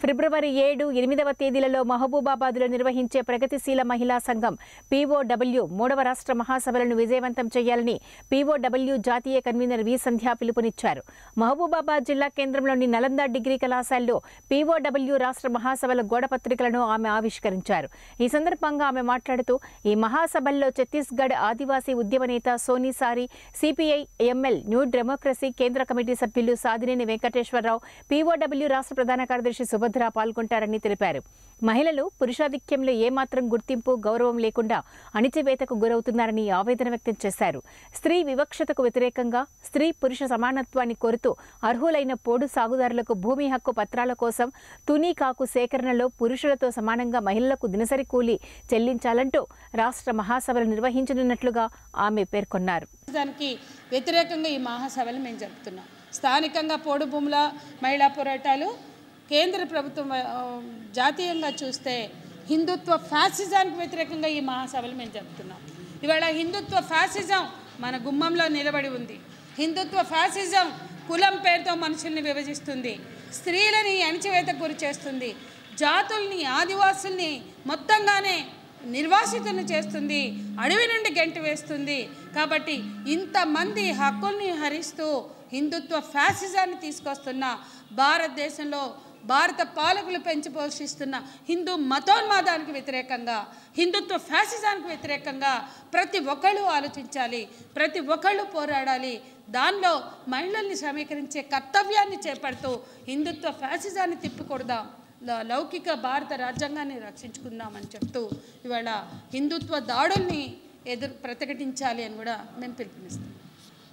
ఫిబ్రవరి ఏడు ఎనిమిదవ తేదీలలో మహబూబాబాద్లో నిర్వహించే ప్రగతిశీల మహిళా సంఘం పీఓడబ్ల్యూ మూడవ రాష్ట్ర మహాసభలను విజయవంతం చేయాలని పీఓడబ్ల్యూ జాతీయ కన్వీనర్ వి సంధ్య పిలుపునిచ్చారు మహబూబాబాద్ జిల్లా కేంద్రంలోని నలంద డిగ్రీ కళాశాలలో పీఓడబ్ల్యూ రాష్ట్ర మహాసభల గోడపత్రికలను ఆమె ఆవిష్కరించారు ఈ సందర్భంగా ఆమె మాట్లాడుతూ ఈ మహాసభల్లో ఛత్తీస్గఢ్ ఆదివాసీ ఉద్యమ నేత Soni Sori CPI ML new democracy కేంద్ర కమిటీ సభ్యులు సాదినేని వెంకటేశ్వరరావు పీఓడబ్ల్యూ రాష్ట్ర ప్రధాన కార్యదర్శి సుభద్ర పాల్గొంటారని తెలిపారు మహిళలు పురుషాధిక్యంలో ఏమాత్రం గుర్తింపు గౌరవం లేకుండా అణిచివేతకు గురవుతున్నారని ఆవేదన వ్యక్తం చేశారు స్త్రీ వివక్షతకు వ్యతిరేకంగా స్త్రీ పురుష సమానత్వాన్ని కోరుతూ అర్హులైన పోడు సాగుదారులకు భూమి హక్కు పత్రాల కోసం తుని కాకు సేకరణలో పురుషులతో సమానంగా మహిళలకు దినసరి కూలీ చెల్లించాలంటూ రాష్ట్ర మహాసభలు నిర్వహించనున్నట్లుగా ఆమె పేర్కొన్నారు దానికి వ్యతిరేకంగా ఈ మహాసభలు మేము జరుపుతున్నాం స్థానికంగా పోడు భూముల మహిళా పోరాటాలు కేంద్ర ప్రభుత్వం ఆ, జాతీయంగా చూస్తే హిందుత్వ ఫ్యాసిజానికి వ్యతిరేకంగా ఈ మహాసభలు మేము జరుపుతున్నాం ఇవాళ హిందుత్వ ఫ్యాసిజం మన గుమ్మంలో నిలబడి ఉంది హిందుత్వ ఫ్యాసిజం కులం పేరుతో మనుషుల్ని విభజిస్తుంది స్త్రీలని అణిచివేతకు గురి చేస్తుంది జాతుల్ని ఆదివాసుల్ని మొత్తంగానే నిర్వాసితులను చేస్తుంది అడవి నుండి గెంటి వేస్తుంది కాబట్టి ఇంతమంది హక్కుల్ని హరిస్తూ హిందుత్వ ఫ్యాసిజాన్ని తీసుకొస్తున్న భారతదేశంలో భారత పాలకులు పెంచి పోషిస్తున్న హిందూ మతోన్మాదానికి వ్యతిరేకంగా హిందుత్వ ఫ్యాసిజానికి వ్యతిరేకంగా ప్రతి ఒక్కళ్ళు ఆలోచించాలి ప్రతి ఒక్కళ్ళు పోరాడాలి దానిలో మహిళల్ని సమీకరించే కర్తవ్యాన్ని చేపడుతూ హిందుత్వ ఫ్యాసిజాన్ని తిప్పికొడదాం ల- లౌకిక భారత రాజ్యాంగాన్ని రక్షించుకుందామని చెప్తూ ఇవాళ హిందుత్వ దాడుల్ని ఎదురు ప్రతిఘటించాలి అని కూడా మేము పిలుపునిస్తాం